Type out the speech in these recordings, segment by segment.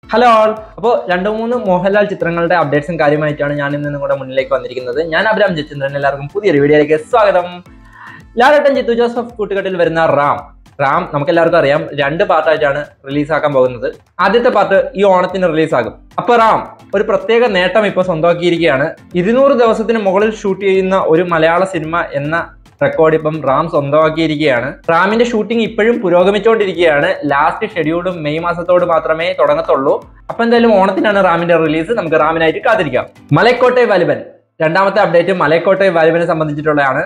hello ആൾ അപ്പോൾ രണ്ട് മൂന്ന് മോഹൻലാൽ ചിത്രങ്ങളുടെ അപ്ഡേറ്റ്സും കാര്യമായിട്ടാണ് ഞാൻ ഇന്ന് നിങ്ങളുടെ മുന്നിലേക്ക് വന്നിരിക്കുന്നത് ഞാൻ അബ്രാം ജയചന്ദ്രൻ എല്ലാവർക്കും പുതിയൊരു വീഡിയോയിലേക്ക് സ്വാഗതം ലാലേട്ടൻ ജിത്തു ജോസഫ് കൂട്ടുകെട്ടിൽ വരുന്ന റാം റാം നമുക്ക് എല്ലാവർക്കും അറിയാം രണ്ട് പാർട്ടായിട്ടാണ് റിലീസാക്കാൻ പോകുന്നത് ആദ്യത്തെ പാർട്ട് ഈ ഓണത്തിന് റിലീസാകും അപ്പൊ റാം ഒരു പ്രത്യേക നേട്ടം ഇപ്പോൾ സ്വന്തമാക്കിയിരിക്കുകയാണ് ഇരുന്നൂറ് ദിവസത്തിന് മുകളിൽ ഷൂട്ട് ചെയ്യുന്ന ഒരു മലയാള സിനിമ എന്ന റെക്കോർഡ് ഇപ്പം റാം സ്വന്തമാക്കിയിരിക്കുകയാണ് റാമിന്റെ ഷൂട്ടിംഗ് ഇപ്പോഴും പുരോഗമിച്ചുകൊണ്ടിരിക്കുകയാണ് ലാസ്റ്റ് ഷെഡ്യൂളും മെയ് മാസത്തോട് മാത്രമേ തുടങ്ങത്തുള്ളൂ അപ്പൊ എന്തായാലും ഓണത്തിനാണ് റാമിന്റെ റിലീസ് നമുക്ക് റാമിനായിട്ട് കാത്തിരിക്കാം മലക്കോട്ടെ വലുവൻ രണ്ടാമത്തെ അപ്ഡേറ്റ് മലക്കോട്ടെ വലുവനെ സംബന്ധിച്ചിട്ടുള്ളതാണ്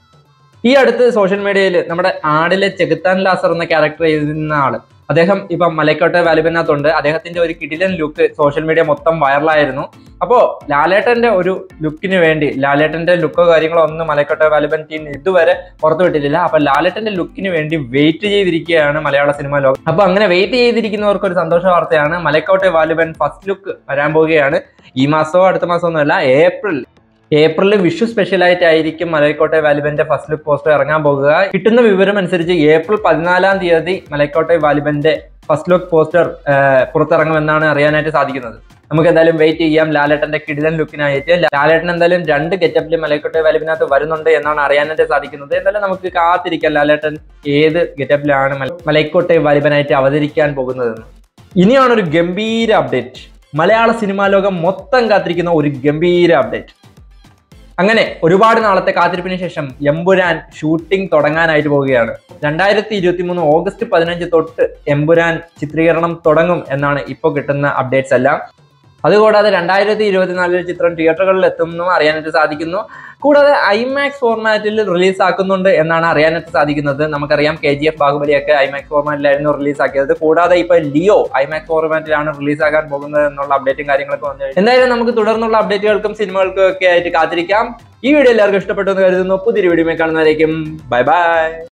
ഈ അടുത്ത് സോഷ്യൽ മീഡിയയിൽ നമ്മുടെ ആടിലെ ചെകുത്താൻ ലാസർ എന്ന ക്യാരക്ടർ എഴുതുന്ന ആള് അദ്ദേഹം ഇപ്പം മലക്കോട്ടെ വാലിബനകത്തുണ്ട് അദ്ദേഹത്തിന്റെ ഒരു കിടിലൻ ലുക്ക് സോഷ്യൽ മീഡിയ മൊത്തം വൈറലായിരുന്നു അപ്പോ ലാലേട്ടന്റെ ഒരു ലുക്കിന് വേണ്ടി ലാലേട്ടന്റെ ലുക്കോ കാര്യങ്ങളോ ഒന്നും മലക്കോട്ടെ വാലിബൻ ടീം ഇതുവരെ പുറത്തു വിട്ടിട്ടില്ല അപ്പൊ ലാലേട്ടന്റെ ലുക്കിന് വേണ്ടി വെയിറ്റ് ചെയ്തിരിക്കുകയാണ് മലയാള സിനിമ ലോകം അപ്പൊ അങ്ങനെ വെയിറ്റ് ചെയ്തിരിക്കുന്നവർക്ക് ഒരു സന്തോഷ വാർത്തയാണ് മലക്കോട്ടെ വാലിബൻ ഫസ്റ്റ് ലുക്ക് വരാൻ പോവുകയാണ് ഈ മാസമോ അടുത്ത മാസമോ ഒന്നുമല്ല ഏപ്രിൽ ഏപ്രിലിൽ വിഷു സ്പെഷ്യൽ ആയിട്ടായിരിക്കും മലൈക്കോട്ടെ വാലിബന്റെ ഫസ്റ്റ് ലുക്ക് പോസ്റ്റർ ഇറങ്ങാൻ പോകുക കിട്ടുന്ന വിവരം അനുസരിച്ച് ഏപ്രിൽ പതിനാലാം തീയതി മലൈക്കോട്ടെ വാലിബന്റെ ഫസ്റ്റ് ലുക്ക് പോസ്റ്റർ പുറത്തിറങ്ങുമെന്നാണ് അറിയാനായിട്ട് സാധിക്കുന്നത് നമുക്ക് എന്തായാലും വെയിറ്റ് ചെയ്യാം ലാലേട്ടന്റെ കിടിലൻ ലുക്കിനായിട്ട് ലാലേട്ടൻ എന്തായാലും രണ്ട് ഗെറ്റപ്പിൽ മലൈക്കോട്ടെ വാലിബിനകത്ത് വരുന്നുണ്ട് എന്നാണ് അറിയാനായിട്ട് സാധിക്കുന്നത് എന്തായാലും നമുക്ക് കാത്തിരിക്കാം ലാലേട്ടൻ ഏത് ഗെറ്റപ്പിലാണ് മലൈക്കോട്ടെ വാലിബനായിട്ട് അവതരിക്കാൻ പോകുന്നതെന്ന് ഇനിയാണ് ഒരു ഗംഭീര അപ്ഡേറ്റ് മലയാള സിനിമാ ലോകം മൊത്തം കാത്തിരിക്കുന്ന ഒരു ഗംഭീര അപ്ഡേറ്റ് അങ്ങനെ ഒരുപാട് നാളത്തെ കാത്തിരിപ്പിന് ശേഷം എമ്പുരാൻ ഷൂട്ടിംഗ് തുടങ്ങാനായിട്ട് പോവുകയാണ് രണ്ടായിരത്തി ഇരുപത്തി മൂന്ന് ഓഗസ്റ്റ് പതിനഞ്ച് തൊട്ട് എമ്പുരാൻ ചിത്രീകരണം തുടങ്ങും എന്നാണ് ഇപ്പോൾ കിട്ടുന്ന അപ്ഡേറ്റ്സ് എല്ലാം അതുകൂടാതെ രണ്ടായിരത്തി ഇരുപത്തിനാലിൽ ചിത്രം തിയേറ്ററുകളിൽ എത്തുമെന്നും അറിയാനായിട്ട് സാധിക്കുന്നു കൂടാതെ ഐമാക്സ് ഫോർമാറ്റിൽ റിലീസ് ആക്കുന്നുണ്ട് എന്നാണ് അറിയാനായിട്ട് സാധിക്കുന്നത് നമുക്കറിയാം കെ ജി എഫ് ബാഹുബലിയൊക്കെ ഐമാക്സ് ഫോർമാറ്റിലായിരുന്നു റിലീസ് ആക്കിയത് കൂടാതെ ഇപ്പൊ ലിയോ ഐമാക്സ് ഫോർമാറ്റിലാണ് റിലീസ് ആക്കാൻ പോകുന്നത് എന്നുള്ള അപ്ഡേറ്റും കാര്യങ്ങളൊക്കെ വന്നു എന്തായാലും നമുക്ക് തുടർന്നുള്ള അപ്ഡേറ്റുകൾക്കും സിനിമകൾക്കും ഒക്കെ ആയിട്ട് കാത്തിരിക്കാം ഈ വീഡിയോ എല്ലാവർക്കും ഇഷ്ടപ്പെട്ടു എന്ന് കരുതുന്നു പുതിയൊരു വീഡിയോ കാണുന്നതായിരിക്കും ബൈ ബൈ